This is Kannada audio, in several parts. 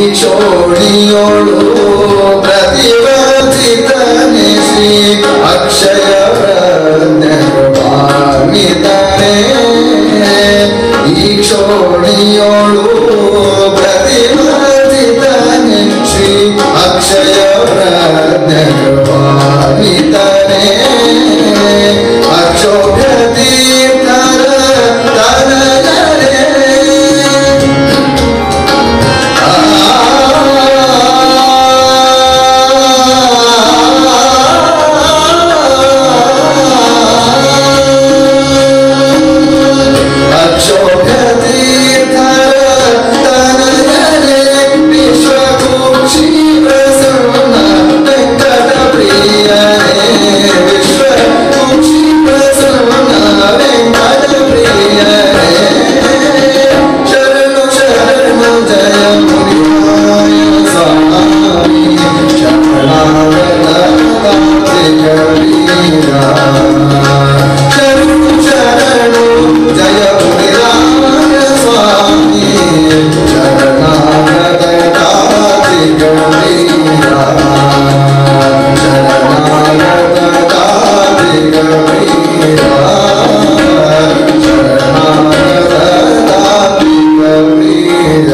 ಕ್ಷೋಣಿಯೋಳು ಪ್ರತಿವರ್ತಿತನೆ ಶ್ರೀ ಅಕ್ಷಯ ಪಾಲಿತನೆ ಈ ಕ್ಷೋಣಿಯೋಳು ಪ್ರತಿವರ್ತಿತನೆ ಶ್ರೀ ಅಕ್ಷಯ ಪಾಲಿತನೆ ಅಕ್ಷೋಭ್ಯ ತೀರ್ಥರ ತನಗರೆ ಶರಣು ಶರಣು ಜಯ ಮುರಿಯಾಯ ಸ್ವಾಮಿ ಶರಣು ಶರಣು ಜಯ ಮುರಿಯಾಯ ಸ್ವಾಮಿ ಶರಣಾಗತಾತಿ ಗಂಭೀರ ಶರಣಾಗತಾತಿ ಗಂಭೀರ ಶರಣಾಗತಾತಿ ಗಂಭೀರ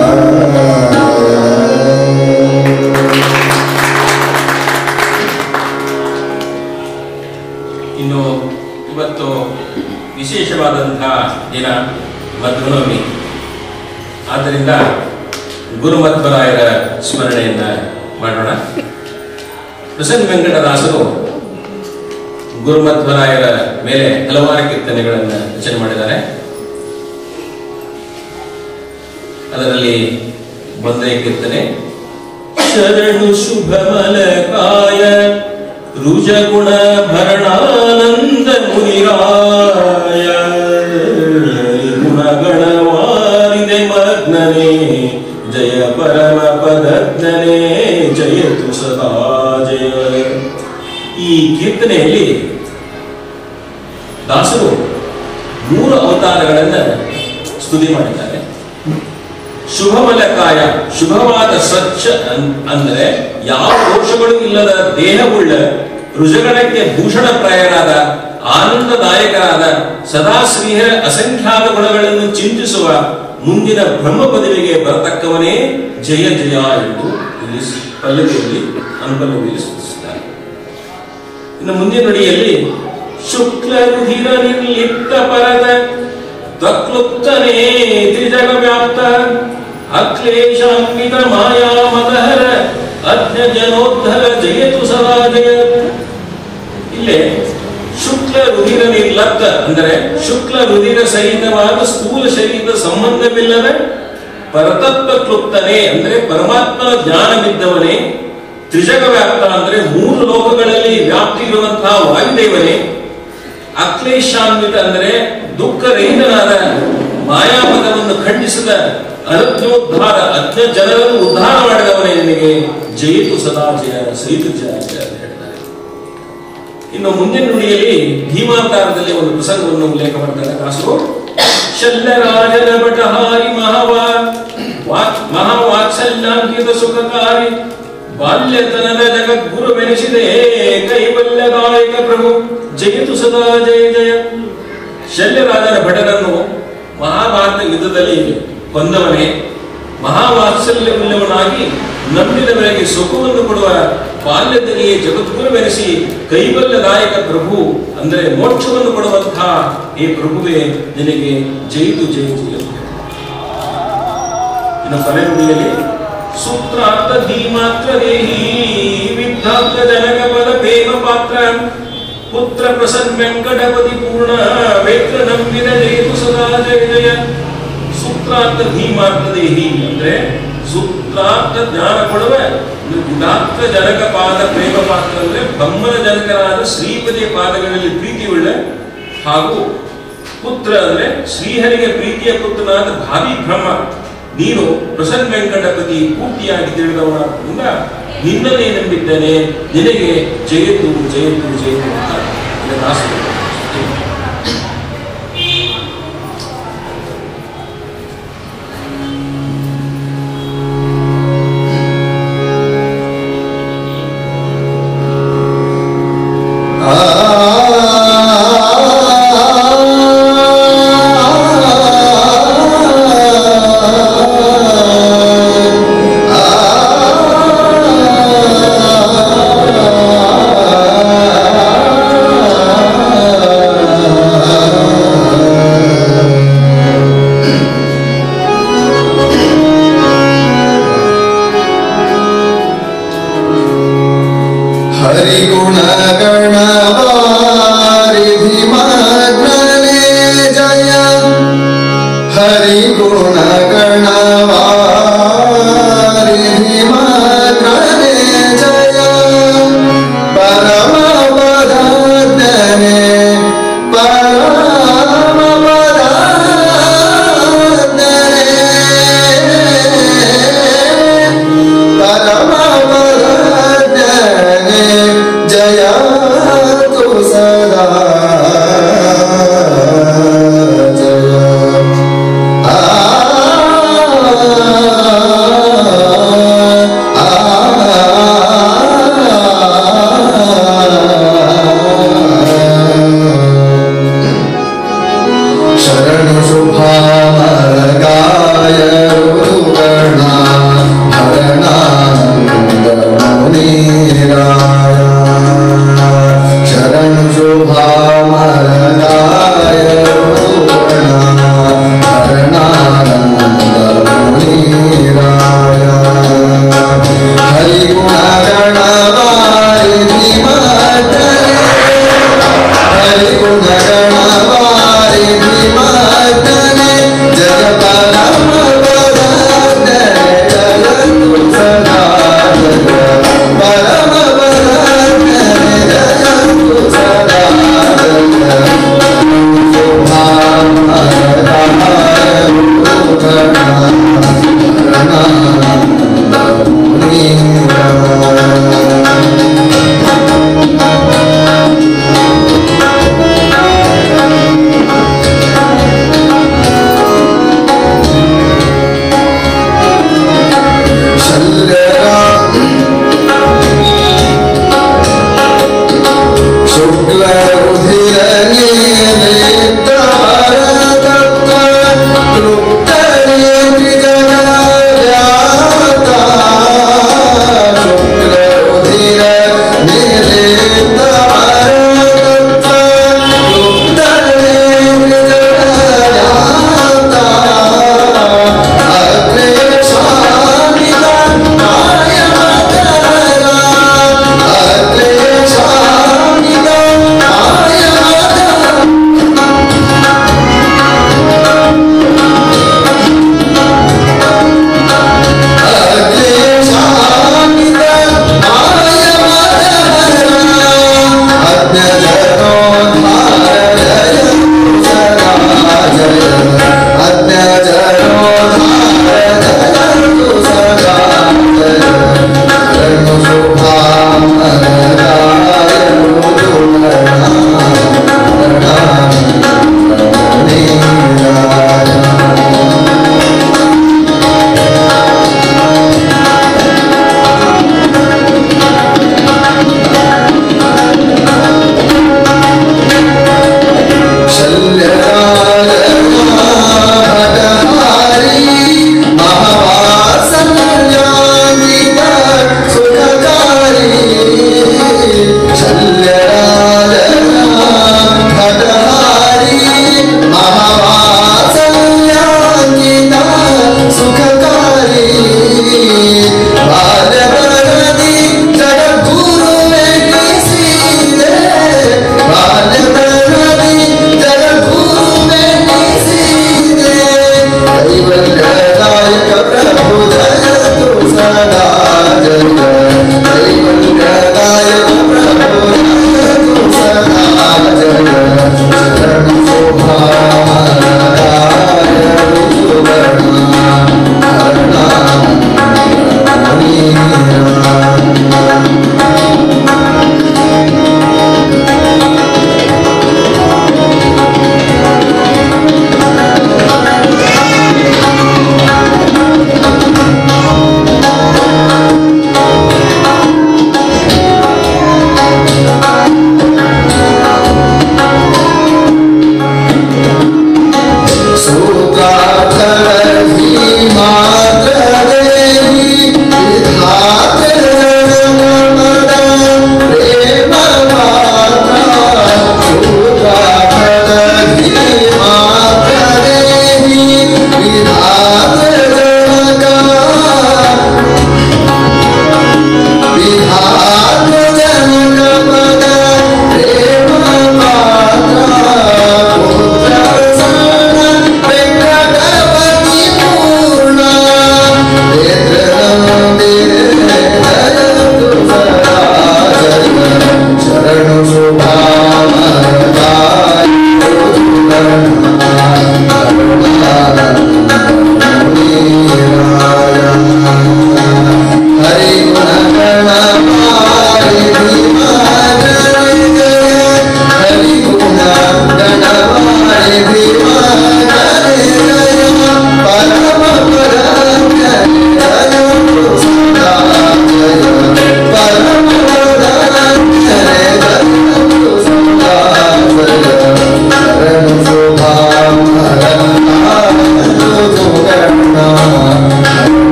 ಇನ್ನು ಇವತ್ತು ವಿಶೇಷವಾದಂತಹ ದಿನ ಮಧ್ವನವಮಿ ಆದ್ದರಿಂದ ಗುರುಮಧ್ವರಾಯರ ಸ್ಮರಣೆಯನ್ನ ಮಾಡೋಣ ಪ್ರಸನ್ನ ವೆಂಕಟದಾಸರು ಗುರುಮಧ್ವರಾಯರ ಮೇಲೆ ಹಲವಾರು ಕೀರ್ತನೆಗಳನ್ನು ರಚನೆ ಮಾಡಿದ್ದಾರೆ ಅದರಲ್ಲಿ ಒಂದನೇ ಕೀರ್ತನೆ ಶರಣು ಶುಭ ಮಲಕಾಯ ರುಜಗುಣ ಭರಣಾನಂದ ಮುನಿರಾಯ ಗುಣಗಣವಾರಿದೆ ಮಗ್ನನೇ ಜಯ ಪರಮ ಪದಜ್ಞನೇ ಜಯತು ಸದಾ ಜಯ ಈ ಕೀರ್ತನೆಯಲ್ಲಿ ದಾಸರು ಮೂರು ಅವತಾರಗಳನ್ನ ಸ್ತುತಿ ಮಾಡಿದ್ದಾರೆ ಶುಭಮಲಕಾಯ ಶುಭವಾದ ಸ್ವಚ್ಛ ಅನ್- ಅಂದ್ರೆ ಯಾವ ದೋಷಗಳು ಇಲ್ಲದ ದೇಹವುಳ್ಳ ರುಜಗಣಕ್ಕೆ ಭೂಷಣಪ್ರಾಯರಾದ ಆನಂದದಾಯಕರಾದ ಸದಾ ಶ್ರೀಹರ ಅಸಂಖ್ಯಾತ ಗುಣಗಳನ್ನು ಚಿಂತಿಸುವ ಮುಂದಿನ ಬ್ರಹ್ಮ ಪದವಿಗೆ ಬರತಕ್ಕವನೇ ಜಯ ಜಯ ಎಂದು ಇಲ್ಲಿ ಸ್- ಪಲ್ಲವಿಯಲ್ಲಿ ಅನುಪಲ್ಲವಿಯಲ್ಲಿ ಸೂಚಿಸಿದ್ದಾರೆ ಇನ್ನು ಮುಂದಿನ ನುಡಿಯಲ್ಲಿ ಶುಕ್ಲ ರುಧಿರ ನಿರ್ಲಿಪ್ತ ಪರದ ತ್ವಕ್ಲುಪ್ತನೇ ತ್ರಿಜಗ ವ್ಯಾಪ್ತ ಅಕ್ಲೇಶಾನ್ವಿತ ಮಾಯಾ ಮದಹರ ಅಜ್ಞ ಜನೋದ್ಧರ ಜಯತು ಸದಾ ಜಯ ಇಲ್ಲೇ ಶುಕ್ಲ ರುಧಿರ ನಿರ್ಲಪ್ತ ಅಂದರೆ ಶುಕ್ಲ ರುಧಿರ ಸಹಿತವಾದ ಸ್ಥೂಲ ಶರೀರದ ಸಂಬಂಧವಿಲ್ಲದ ಪರತತ್ವ ಕ್ಲುಪ್ತನೇ ಅಂದ್ರೆ ಪರಮಾತ್ಮನ ಜ್ಞಾನವಿದ್ದವನೇ ತ್ರಿಜಗ ವ್ಯಾಪ್ತ ಅಂದ್ರೆ ಮೂರು ಲೋಕಗಳಲ್ಲಿ ವ್ಯಾಪ್ತಿ ಇರುವಂತಹ ವಾಯುದೇವನೇ ಅಕ್ಲೇಶಾನ್ವಿತ ಅಂದರೆ ದುಃಖ ರಹಿತನಾದ ಮಾಯಾಪದವನ್ನು ಖಂಡಿಸಿದ ಅನಜ್ಞೋದ್ಧಾರ ಅಜ್ಞ ಜನರನ್ನು ಉದ್ಧಾರ ಮಾಡಿದವನೇ ನಿನಗೆ ಜಯಿತು ಸದಾ ಜಯ ಸಹಿತು ಜಯ ಜಯ ಅಂತ ಹೇಳ್ತಾರೆ ಇನ್ನು ಮುಂದಿನ ನುಡಿಯಲ್ಲಿ ಭೀಮಾವತಾರದಲ್ಲಿ ಒಂದು ಪ್ರಸಂಗವನ್ನು ಉಲ್ಲೇಖ ಮಾಡ್ತಾರೆ ದಾಸರು ಶಲ್ಯರಾಜನ ಬಟಹಾರಿ ಮಹಾವಾ ವಾಕ್ ಮಹಾವಾತ್ಸಲ್ಯಾಂಕಿತ ಸುಖಕಾರಿ ಬಾಲ್ಯತನದ ಜಗದ್ಗುರುವೆನಿಸಿದೆ ಕೈವಲ್ಯದಾಯಕ ಪ್ರಭು ಜಯಿತು ಸದಾ ಜಯ ಜಯ ಶಲ್ಯರಾಜನ ಭಟರನ್ನು ಮಹಾಭಾರತ ಯುದ್ಧದಲ್ಲಿ ಕೊಂದವನೇ ಮಹಾವಾತ್ಸಲ್ಯವುಳ್ಳವನಾಗಿ ನಂಬಿದವರಿಗೆ ಸುಖವನ್ನು ಕೊಡುವ ಬಾಲ್ಯದಲ್ಲಿಯೇ ಜಗದ್ಗುರುವೆನಿಸಿ ಕೈವಲ್ಯದಾಯಕ ಪ್ರಭು ಅಂದರೆ ಮೋಕ್ಷವನ್ನು ಕೊಡುವಂತಹ ಈ ಪ್ರಭುವೇ ನಿನಗೆ ಜಯಿತು ಜಯ ಜಯ ಇನ್ನು ಕೊನೆ ನುಡಿಯಲ್ಲಿ ಸೂತ್ರಾರ್ಥ ಧೀಮಾತ್ರ ದೇಹಿ ವಿದ್ಧಾತ್ರ ಜನಕ ಪದ ಪ್ರೇಮ ಪಾತ್ರ ಪುತ್ರ ಪ್ರಸನ್ನ ವೆಂಕಟಪತಿ ಪೂರ್ಣ ವೇತ್ರ ನಂಬಿದ ಜಯಿತು ಸದಾ ಜಯ ಜಯ ಸೂತ್ರಾರ್ಥ ಧೀಮಾರ್ಥ ದೇಹಿ ಅಂದ್ರೆ ಸೂತ್ರಾರ್ಥ ಜ್ಞಾನ ಕೊಡುವ ವಿಧಾತ್ರ ಜನಕ ಪಾದ ಪ್ರೇಮ ಪಾತ್ರ ಅಂದ್ರೆ ಬ್ರಹ್ಮನ ಜನಕರಾದ ಶ್ರೀಪತಿಯ ಪಾದಗಳಲ್ಲಿ ಪ್ರೀತಿಯುಳ್ಳ ಹಾಗೂ ಪುತ್ರ ಅಂದ್ರೆ ಶ್ರೀಹರಿಗೆ ಪ್ರೀತಿಯ ಪುತ್ರನಾದ ಭಾವಿ ಬ್ರಹ್ಮ ನೀನು ಪ್ರಸನ್ನ ವೆಂಕಟಪತಿ ಪೂರ್ತಿಯಾಗಿ ತಿಳಿದವನಾದ್ದರಿಂದ ನಿನ್ನನ್ನೇ ನಂಬಿದ್ದೇನೆ ನಿನಗೆ ಜಯತು ಜಯತು ಜಯತು ಅಂತ ಇಲ್ಲಿ ದಾಸರು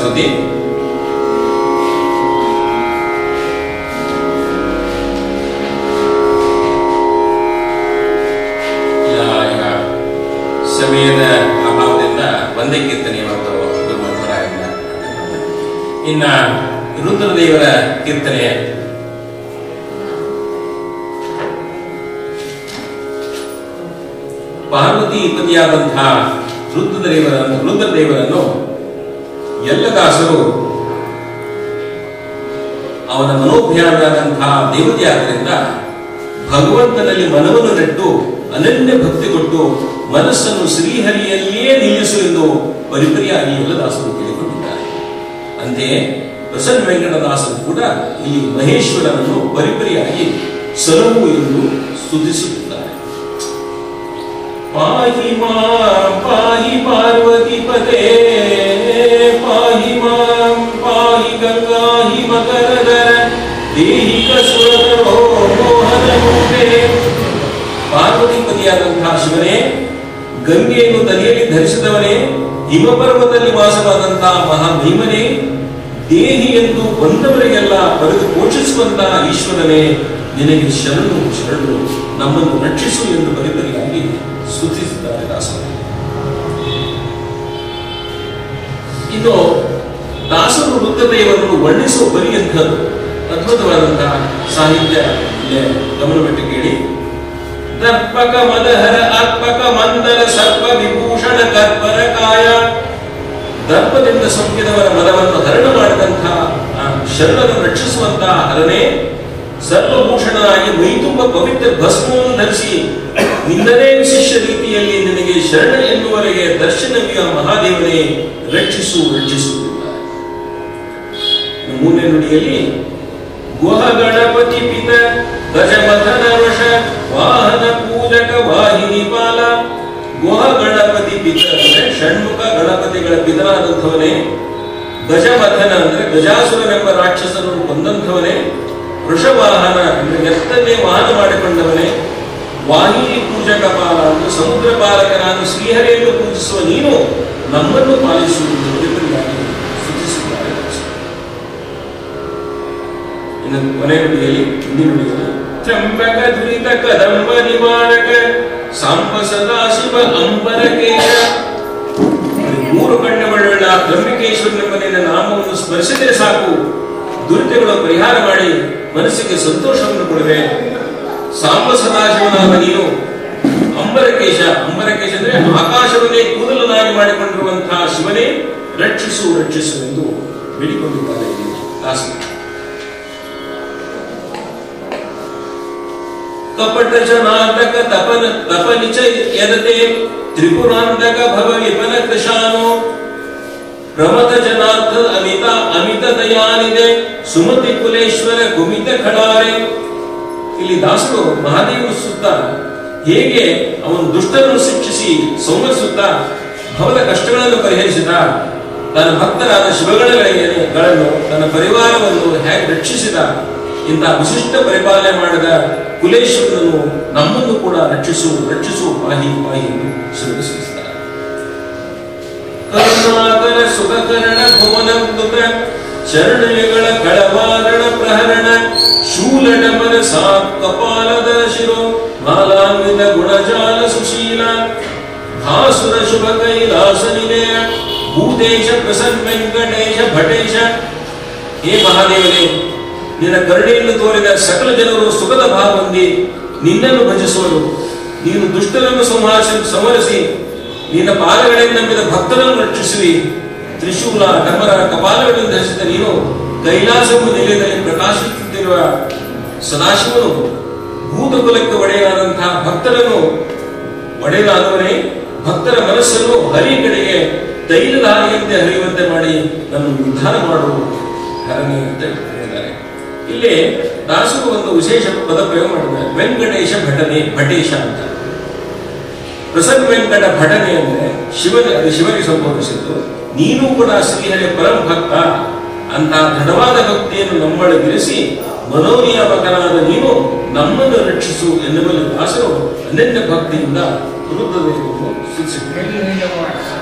ಸ್ತುತಿ ಇಲ್ಲ, ಈಗ ಸಮಯದ ಅಭಾವದಿಂದ ಒಂದೇ ಕೀರ್ತನೆ ಇವತ್ತು ಗುರುಮಂತರಾಗಿಲ್ಲ ಇನ್ನ ರುದ್ರದೇವರ ಕೀರ್ತನೆ ಪಾರ್ವತಿ ಪತಿಯಾದಂತಹ ರುದ್ರದೇವರನ್ನು ರುದ್ರದೇವರನ್ನು ಎಲ್ಲ ದಾಸರು ಅವನ ಮನೋಭ್ಯಾನಾದಂತಹ ದೇವತೆಯಾದ್ದರಿಂದ ಭಗವಂತನಲ್ಲಿ ಮನವನ್ನು ನೆಟ್ಟು ಅನನ್ಯ ಭಕ್ತಿ ಕೊಟ್ಟು ಮನಸ್ಸನ್ನು ಶ್ರೀಹರಿಯಲ್ಲಿಯೇ ನಿಲ್ಲಿಸು ಎಂದು ಪರಿಪರಿಯಾಗಿ ಎಲ್ಲ ದಾಸರು ಕೇಳಿಕೊಂಡಿದ್ದಾರೆ ಅಂತೆಯೇ ಪ್ರಸನ್ನ ವೆಂಕಟದಾಸರು ಕೂಡ ಈ ಮಹೇಶ್ವರನನ್ನು ಪರಿಪರಿಯಾಗಿ ಸಲವು ಎಂದು ಸ್ತುತಿಸುತ್ತಿದ್ದಾರೆ ಪಾಹಿ ಮಾಂ ಪಾಹಿ ಪಾರ್ವತಿ ಪದೇ ಪಾಹಿ ಮಾಂ ಪಾಹಿ ಗಂಗಾ ಹಿ ಮಕರದರ ದೇಹಿಕ ಸುರತರೋ ಮೋಹನ ರೂಪೇ ಪಾರ್ವತಿಪತಿಯಾದಂತಹ ಶಿವನೇ ಗಂಗೆಯನ್ನು ತಲೆಯಲ್ಲಿ ಧರಿಸಿದವನೇ ಹಿಮಪರ್ವತದಲ್ಲಿ ವಾಸವಾದಂತಹ ಮಹಾಭೀಮನೇ ದೇಹಿ ಎಂದು ಬಂದವರಿಗೆಲ್ಲ ಬರೆದು ಪೋಷಿಸುವಂತಹ ಈಶ್ವರನೇ ನಿನಗೆ ಶರಣು ಶರಣು ನಮ್ಮನ್ನು ರಕ್ಷಿಸು ಎಂದು ಪರಿಪರಿಯಾಗಿ ಸ್ತುತಿಸಿದ್ದಾರೆ ದಾಸರು ಇನ್ನು ದಾಸರು ರುದ್ರದೇವರನ್ನು ವರ್ಣಿಸುವ ಬರಿಯಂಥದ್ದು ಅದ್ಭುತವಾದಂತಹ ಸಾಹಿತ್ಯ ಇಲ್ಲೇ ಗಮನವಿಟ್ಟು ಕೇಳಿ ದರ್ಪಕ ಮದಹರ ಅರ್ಪಕ ಮಂದರ ಸರ್ಪ ವಿಭೂಷಣ ಕರ್ಪರ ಕಾಯ ದರ್ಪದಿಂದ ಸೊಕ್ಕಿದವರ ಮನವನ್ನು ಹರಣ ಮಾಡಿದಂತಹ ಆ ಶರಣನ್ನು ರಕ್ಷಿಸುವಂತಹ ಹರನೇ ಸರ್ವಭೂಷಣನಾಗಿ ಮೈತುಂಬ ಪವಿತ್ರ ಭಸ್ಮವನ್ನು ಧರಿಸಿ ನಿಂದನೇ ವಿಶಿಷ್ಟ ರೀತಿಯಲ್ಲಿ ನಿನಗೆ ಶರಣ ಎನ್ನುವರೆಗೆ ದರ್ಶನವಿಯ ಮಹಾದೇವನೇ ರಕ್ಷಿಸು ರಕ್ಷಿಸು ಎಂದಿದ್ದಾರೆ. ಇನ್ನು ಮೂರನೇ ನುಡಿಯಲ್ಲಿ ಗುಹ ಗಣಪತಿ ಪಿತ ಗಜಮಥನ ವಶ ವಾಹನ ಪೂಜಕ ವಾಹಿನಿ ಪಾಲ ಗುಹ ಗಣಪತಿ ಪಿತ ಅಂದ್ರೆ ಷಣ್ಮುಖ ಗಣಪತಿಗಳ ಪಿತನಾದಂಥವನೇ ಗಜಮಥನ ಅಂದ್ರೆ ಗಜಾಸುರನೆಂಬ ರಾಕ್ಷಸನನ್ನು ಕೊಂದಂಥವನೇ ವೃಷವಾಹನ ಅಂದ್ರೆ ಎತ್ತನ್ನೇ ವಾಹನ ಮಾಡಿಕೊಂಡವನೇ ವಾಹಿನಿ ಪೂಜಕ ಪಾಲ ಅಂದ್ರೆ ಸಮುದ್ರ ಪಾಲಕನಾದ ಶ್ರೀಹರಿಯನ್ನು ಪೂಜಿಸುವ ನೀನು ನಮ್ಮನ್ನು ಪಾಲಿಸುವುದು ಎಂಬುದಾಗಿ ಸೂಚಿಸಿದ್ದಾರೆ ಇನ್ನು ಕೊನೆ ನುಡಿಯಲ್ಲಿ ಹಿಂದಿ ನುಡಿಯಲ್ಲಿ ಚಂಪಕ ದುರಿತ ಕದಂಬ ನಿವಾರಕ ಸಾಂಬ ಸದಾಶಿವ ಅಂಬರಕೇಶ ಮೂರು ಕಣ್ಣುಗಳುಳ್ಳ ಬ್ರಹ್ಮಕೇಶ್ವರನೆಂಬ ನಿನ್ನ ನಾಮವನ್ನು ಸ್ಮರಿಸಿದರೆ ಸಾಕು ದುರಿತಗಳು ಪರಿಹಾರ ಮಾಡಿ ಮನಸ್ಸಿಗೆ ಸಂತೋಷವನ್ನು ಕೊಡುವೆ ಸಾಂಬ ಸದಾಶಿವನಾದ ನೀನು ಅಂಬರಕೇಶ ಅಂಬರಕೇಶ ಅಂದ್ರೆ ಆಕಾಶವನ್ನೇ ಕೂದಲನಾಗಿ ಮಾಡಿಕೊಂಡಿರುವಂತಹ ಶಿವನೇ ರಕ್ಷಿಸು ರಕ್ಷಿಸು ಎಂದು ಬೇಡಿಕೊಂಡಿದ್ದಾರೆ ಇಲ್ಲಿ ದಾಸರು ಕಪಟ ಜನಾಂತಕ ತಪನ ತಪನಿಚ ಯದತೆ ತ್ರಿಪುರಾಂತಕ ಭವ ವಿಪನ ಕೃಶಾನು ಪ್ರಮಥ ಜನಾರ್ಥ ಅಮಿತ ಅಮಿತ ದಯಾನಿದೆ ಸುಮತಿ ಕುಲೇಶ್ವರ ಕುಮಿತ ಖಡಾರೆ ಇಲ್ಲಿ ದಾಸರು ಮಹಾದೇವ ಸುತ್ತ ಹೇಗೆ ಅವನು ದುಷ್ಟರನ್ನು ಶಿಕ್ಷಿಸಿ ಸಂವರಿಸುತ್ತಾ ಭವದ ಕಷ್ಟಗಳನ್ನು ಪರಿಹರಿಸಿದ ತನ್ನ ಭಕ್ತರಾದ ಶಿವಗಣಗಳನ್ನು ತನ್ನ ಪರಿವಾರವನ್ನು ಹೇಗೆ ರಕ್ಷಿಸಿದ ಇಂಥ ವಿಶಿಷ್ಟ ಪರಿಪಾಲನೆ ಮಾಡಿದ ಕುಲೇಶ್ವರನನ್ನು ನಮ್ಮನ್ನು ಕೂಡ ರಕ್ಷಿಸು ರಕ್ಷಿಸು ಪಾಹಿ ಪಾಹಿ ಎಂದು ಶ್ರಮಿಸುತ್ತಾರೆ ಕರುಣಾಕರ ಸುಖಕರಣ ಭುವನ ಮೃತ ಶರಣಯುಗಳ ಕಳವಾರಣ ಪ್ರಹರಣ ಶೂಲಡಮನ ಸಾ ಕಪಾಲದರ ಶಿರೋ ಮಾಲಾನ್ವಿತ ಗುಣಜಾಲ ಸುಶೀಲ ಭಾಸುರ ಶುಭ ಕೈಲಾಸ ನಿಲಯ ಭೂತೇಶ ಪ್ರಸನ್ನ ವೆಂಕಟೇಶ ಭಟೇಶ ಹೇ ಮಹಾದೇವನೇ ನಿನ್ನ ಕರುಣೆಯನ್ನು ತೋರಿದ ಸಕಲ ಜನರು ಸುಖದ ಭಾವ ಹೊಂದಿ ನಿನ್ನನ್ನು ಭಜಿಸುವರು ನೀನು ದುಷ್ಟರನ್ನು ಸಂಹಾರಿಸಿ ಸಂವರಿಸಿ ನಿನ್ನ ಪಾದಗಳನ್ನು ನಂಬಿದ ಭಕ್ತರನ್ನು ರಕ್ಷಿಸುವಿ ತ್ರಿಶೂಲ ಡಮರ ಕಪಾಲಗಳನ್ನು ಧರಿಸಿದ ನೀನು ಕೈಲಾಸವು ನೆಲೆಯಲ್ಲಿ ಪ್ರಕಾಶಿಸುತ್ತಿರುವ ಸದಾಶಿವನು ಭೂತಕುಲಕ್ಕೆ ಒಡೆಯನಾದಂತಹ ಭಕ್ತರನ್ನು ಒಡೆಯನಾದವನೇ ಭಕ್ತರ ಮನಸ್ಸನ್ನು ಹರಿ ಕಡೆಗೆ ತೈಲದ ಹಾಗೆಯಂತೆ ಹರಿಯುವಂತೆ ಮಾಡಿ ನನ್ನನ್ನು ಉದ್ಧಾರ ಮಾಡು ಹರನೆ ಅಂತ ಹೇಳಿದ್ದಾರೆ ಇಲ್ಲಿ ದಾಸರು ಒಂದು ವಿಶೇಷ ಪದ ಪ್ರಯೋಗ ಮಾಡಿದ್ದಾರೆ ವೆಂಕಟೇಶ ಭಟನೆ ಭಟೇಶ ಅಂತ ಪ್ರಸನ್ನ ವೆಂಕಟ ಭಟನೆ ಅಂದ್ರೆ ಶಿವನ ಅದು ಶಿವನಿಗೆ ಸಂಬೋಧಿಸಿದ್ದು ನೀನು ಕೂಡ ಶ್ರೀಹರಿಯ ಪರಮ ಭಕ್ತ ಅಂತ ದೃಢವಾದ ಭಕ್ತಿಯನ್ನು ನಮ್ಮೊಳಗಿರಿಸಿ ಮನೋನಿಯಾಮಕನಾದ ನೀನು ನಮ್ಮನ್ನು ರಕ್ಷಿಸು ಎನ್ನುವಲ್ಲಿ ದಾಸರು ಅನನ್ಯ ಭಕ್ತಿಯಿಂದ ರುದ್ರದೇವರನ್ನು ಸೂಚಿಸಿದ್ದಾರೆ